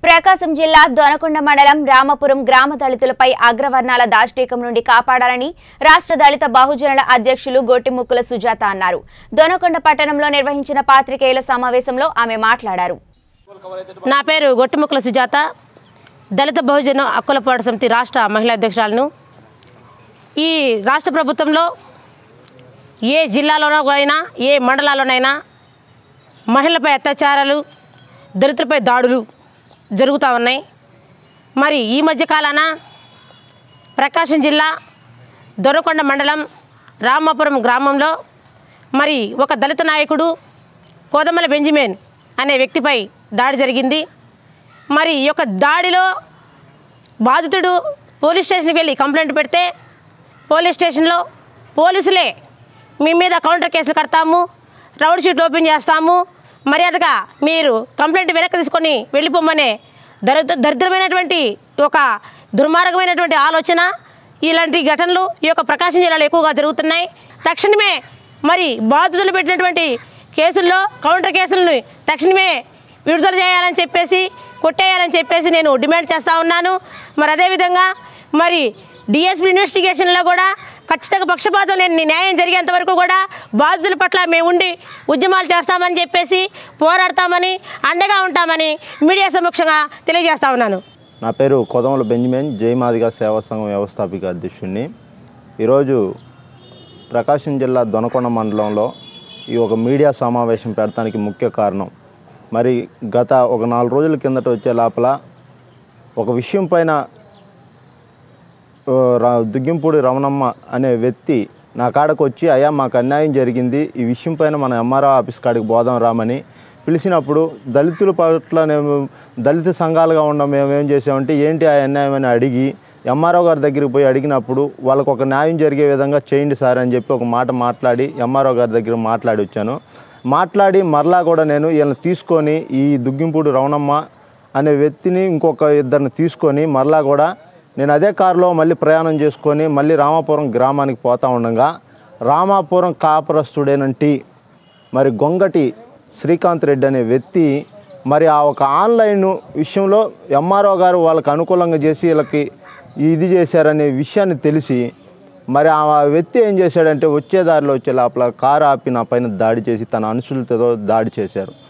ప్రకాశం జిల్లా దొనకొండ మండలం రామపురం గ్రామ దళితులపై అగ్రవర్ణాల దాష్టీకం నుండి కాపాడాలని రాష్ట్ర దళిత బహుజనుల అధ్యక్షులు గొట్టిముక్కుల సుజాత అన్నారు దొనకొండ పట్టణంలో నిర్వహించిన పాత్రికేయుల సమావేశంలో ఆమె మాట్లాడారు నా పేరు గొట్టుముక్కల సుజాత దళిత బహుజన హక్కుల పోరాట సమితి రాష్ట్ర మహిళా అధ్యక్షురాలను ఈ రాష్ట్ర ప్రభుత్వంలో ఏ జిల్లాలోనో అయినా ఏ మండలాల్లోనైనా మహిళలపై అత్యాచారాలు దళితులపై దాడులు జరుగుతూ ఉన్నాయి మరి ఈ మధ్య కాలాన ప్రకాశం జిల్లా దొరకొండ మండలం రామాపురం గ్రామంలో మరి ఒక దళిత నాయకుడు కోదమల బెంజమిన్ అనే వ్యక్తిపై దాడి జరిగింది మరి ఈ యొక్క దాడిలో బాధితుడు పోలీస్ స్టేషన్కి వెళ్ళి కంప్లైంట్ పెడితే పోలీస్ స్టేషన్లో పోలీసులే మీ మీద కౌంటర్ కేసులు కడతాము రౌడ్ షీట్ ఓపెన్ చేస్తాము మర్యాదగా మీరు కంప్లైంట్ వెనక్కి తీసుకొని వెళ్ళిపోమనే దరిద్ర దరిద్రమైనటువంటి ఒక దుర్మార్గమైనటువంటి ఆలోచన ఇలాంటి ఘటనలు ఈ యొక్క ప్రకాశం జిల్లాలో ఎక్కువగా జరుగుతున్నాయి తక్షణమే మరి బాధితులు పెట్టినటువంటి కేసుల్లో కౌంటర్ కేసులను తక్షణమే విడుదల చేయాలని చెప్పేసి కొట్టేయాలని చెప్పేసి నేను డిమాండ్ చేస్తూ ఉన్నాను మరి అదేవిధంగా మరి డిఎస్పీ ఇన్వెస్టిగేషన్లో కూడా ఖచ్చితంగా పక్షపాతం లేని న్యాయం జరిగేంత వరకు కూడా బాధితుల పట్ల మేము ఉండి ఉద్యమాలు చేస్తామని చెప్పేసి పోరాడతామని అండగా ఉంటామని మీడియా సమక్షంగా తెలియజేస్తా ఉన్నాను నా పేరు కొదమల బెంజమిన్ జయమాదిగా సేవా సంఘం వ్యవస్థాపిక అధ్యక్షుడిని ఈరోజు ప్రకాశం జిల్లా దొనకొండ మండలంలో ఈ ఒక మీడియా సమావేశం పెడతానికి ముఖ్య కారణం మరి గత ఒక నాలుగు రోజుల కిందట వచ్చే లోపల ఒక విషయం పైన ఆ, రా- దుగ్గింపూడి రమణమ్మ అనే వ్యక్తి నా కాడకు వచ్చి అయ్యా మాకు అన్యాయం జరిగింది ఈ విషయం పైన మన ఎంఆర్ఓ ఆఫీస్ కాడికి పోదాం రామని పిలిచినప్పుడు దళితుల పట్ల నేను దళిత సంఘాలుగా ఉన్న మేము ఏం చేసామంటే ఏంటి ఆ అన్యాయం అని అడిగి ఎంఆర్ఓ గారి దగ్గరికి పోయి అడిగినప్పుడు వాళ్ళకు ఒక న్యాయం జరిగే విధంగా చేయండి సార్ అని చెప్పి ఒక మాట మాట్లాడి ఎంఆర్ఓ గారి దగ్గర మాట్లాడి వచ్చాను మాట్లాడి మరలా కూడా నేను వీళ్ళని తీసుకొని ఈ దుగ్గింపూడి రమణమ్మ అనే వ్యక్తిని ఇంకొక ఇద్దరిని తీసుకొని మరలా కూడా నేను అదే కారులో మళ్ళీ ప్రయాణం చేసుకొని మళ్ళీ రామాపురం గ్రామానికి పోతా ఉండగా రామాపురం కాపురస్తుడేనంటి మరి గొంగటి శ్రీకాంత్ రెడ్డి అనే వ్యక్తి మరి ఆ ఒక ఆన్లైన్ విషయంలో ఎంఆర్ఓ గారు వాళ్ళకి అనుకూలంగా చేసి వీళ్ళకి ఇది చేశారనే విషయాన్ని తెలిసి మరి ఆ వ్యక్తి ఏం చేశాడంటే వచ్చే దారిలో వచ్చే లోపల కారు ఆపి నా పైన దాడి చేసి తన అనుసులతో దాడి చేశారు